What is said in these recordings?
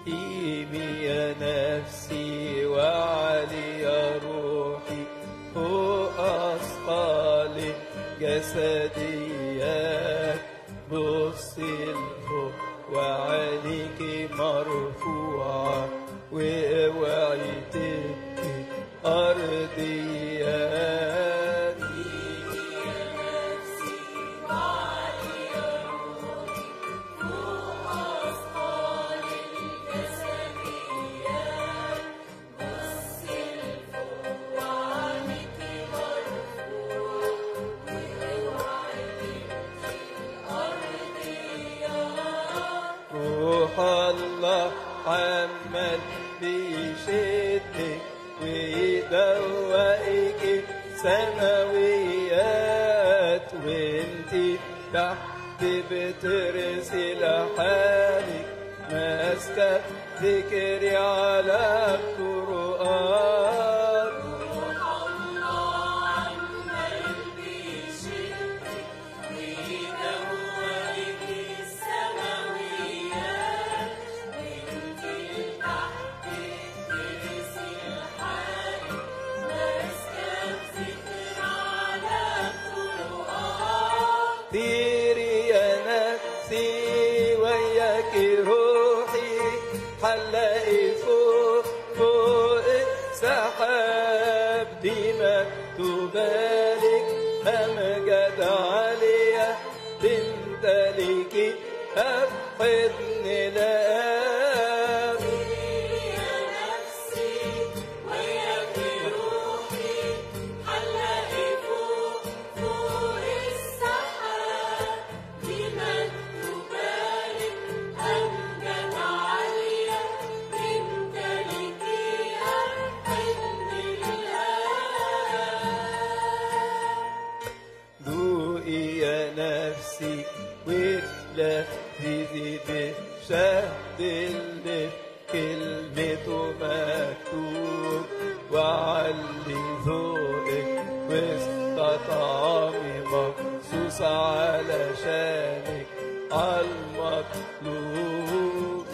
قيمي يا نفسي وعلي يا روحي فوق أثقال جسديات بصي لفوق وعينيك مرفوعة واوعي تبكي أرضيات روح الله عمال بيشدك ويدوقك سماويات وانتي تحت بترسل حالك ماسكة ذكري على القرآن طيري يا نفسي وياك روحي حلاقي فوق فوق السحاب دي مكتوبالك أمجد عليا تمتلكي أفقدن لآب ذوقي يا نفسي ولذيذي بشهد اللي كلمته مكتوب وعلي ذوقك وسط طعامي مخصوص علشانك المطلوب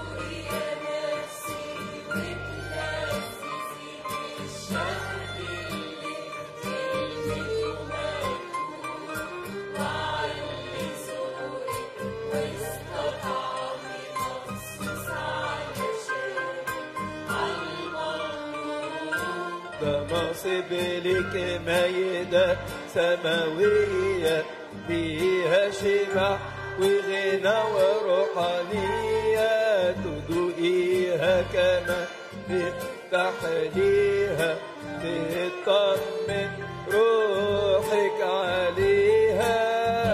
ده نصيب لك ميدة سماوية فيها شبع وغنى وروحانية تدوقيها كما تفتح ليها تطمن روحك عليها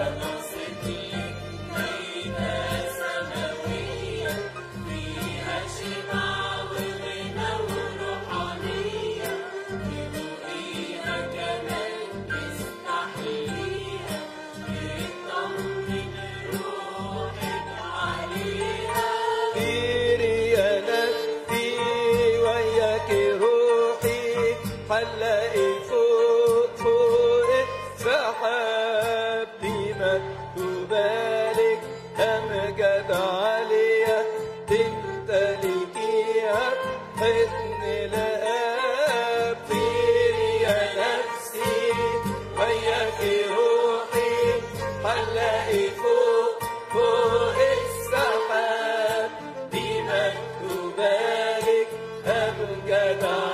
طيري يا نفسي وياك روحي حلاقي فوق فوق السحاب دي مكتوبالك أمجد عليا تمتلكيها حضن لآب طيري يا نفسي وياك روحي حلاقي فوق فوق السحاب دي مكتوبالك أمجد